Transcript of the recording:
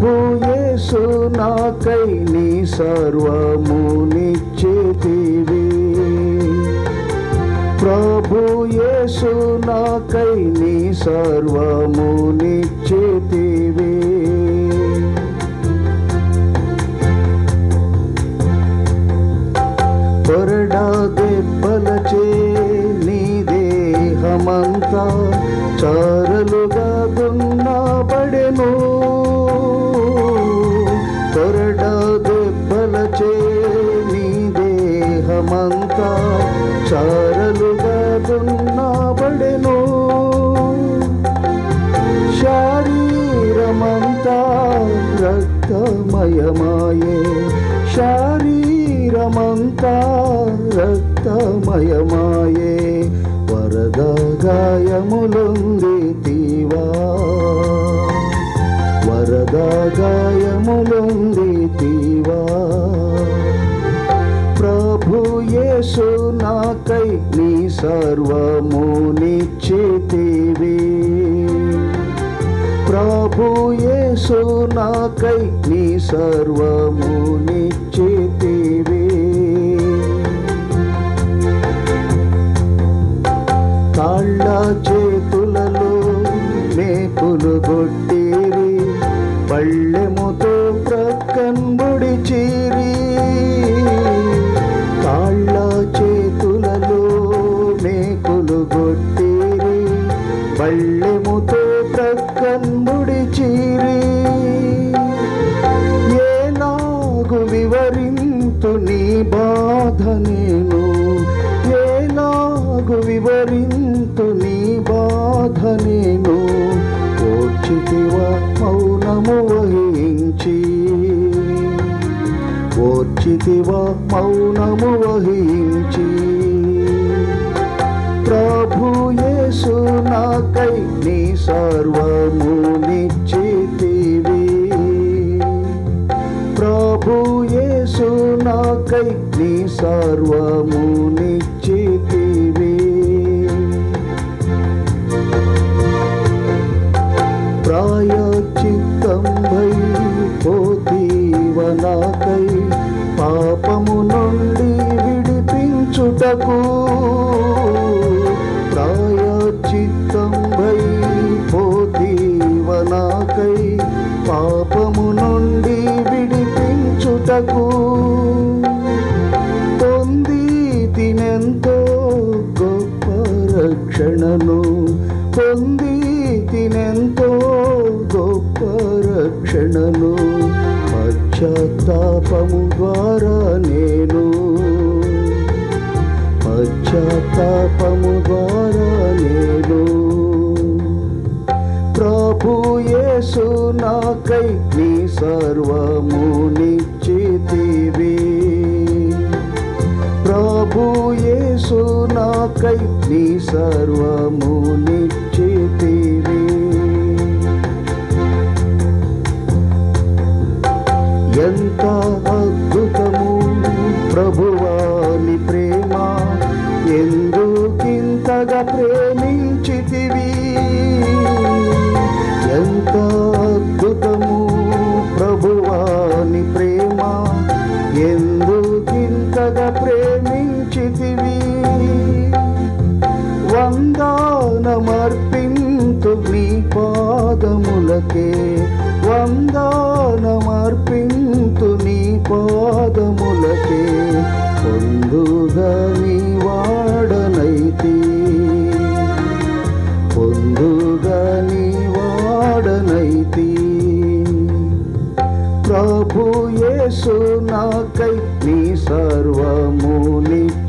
ప్రభు యేసు నాకై నీ సర్వము నిశ్చితివి ప్రభు యేసు నాకై నీ సర్వము నిశ్చితివి కొరడా దెబ్బలచే నీ దేహమంతా చారలుగా దున్నబడెను కొరడా దెబ్బలచే నీ దేహమంతా చారలుగా దున్నబడెను శారీరమంతా రక్తమయమాయే శారీరమంతా రక్తమయమాయే వరద గాయములుంది తీవా వరద గాయములుంది తీవా ప్రభు యేసు నాకై నీ సర్వము నిశ్చితివి ప్రభు యేసు నాకై నీ సర్వము నిశ్చితివి కాళ్ళ చేతులలో మేకులు గొట్టిరి పళ్ళెముతో ప్రక్కన్బుడి చీరి కాళ్ళ చేతులలో మేకులు గొట్టిరి పళ్ళెముతో ప్రక్కన్బుడి చీరి ఏలాగు వివరింతు నీ బాధ నేను ఏలాగు వివరింతు నీ బాధ నేను ఓర్చితివా మౌనము వహించి ఓర్చితివా మౌనము వహించి ప్రభు యేసు నాకై నీ సర్వము నిశ్చితివి ప్రభు యేసు నాకై నీ సర్వము నిశ్చితివి ప్రాయచిత్తంబై పోతీవ నాకై పాపము నుండి విడిపించుటకు ప్రాయచిత్తంబై పోతీవ నాకై పాపము నుండి విడిపించుటకు పొంది తినెంతో గొప్ప రక్షణను పొంది తినెంతో గొప్ప రక్షణను పశ్చాత్తాపము ద్వారా నేను పశ్చాత్తాపము ద్వారా నేను ప్రభు యేసు నాకై నీ సర్వము నిశ్చితివి ప్రభు యేసు నాకై నీ సర్వము నిశ్చితివి ఎంత అద్భుతము ప్రభువాని ప్రేమ ఎందుకింతగా ప్రేమించితివి ఎంత అద్భుతము ప్రభువాని ప్రేమ ఎందుకింతగా ప్రేమించితివి వందానమర్పింతు నీ పాదములకే వందానమర్పింతు నీ పాదములకే పొందుగా నీ వాడనైతి పొందుగా నీ వాడనైతి ప్రభు యేసు నాకై నీ సర్వము నిత్య